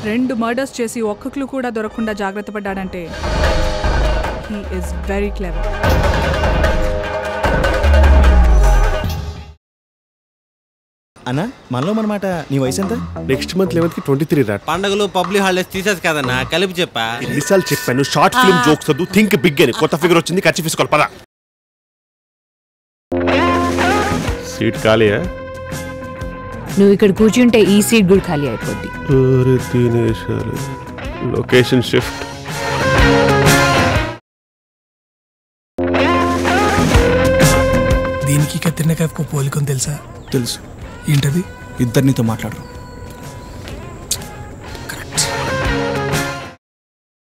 రెండు మర్డర్స్ చేసి ఒక్క క్లూ కూడా దొరకకుండా జాగ్రత్త పడ్డాడంటే హీ ఈస్ వెరీ క్లెవర్ అన్న మనలో మనమాట నీ వయసు ఎంత నెక్స్ట్ మంత్ లెవెన్త్ కి ట్వంటీ త్రీ రాట్ పండుగలు పబ్లిక్ హాలిడేస్ తీసేసి కదన్నా కలిపి చెప్పా ఎన్నిసార్లు చెప్పాను షార్ట్ ఫిల్మ్ జోక్స్ వద్దు థింక్ బిగ్ అని కొత్త ఫిగర్ వచ్చింది ఖర్చు తీసుకోవాలి పదా సీట్ ఖాళీయా నువ్వు ఇక్కడ కూర్చుంటే ఈ సీట్ కూడా ఖాళీ అయిపోద్ది తినేశారు లొకేషన్ షిఫ్ట్ దీనికి కత్తిరిన కప్పు పోలికని తెలుసా తెలుసు ఏంటది ఇద్దరు నీతో మాట్లాడరు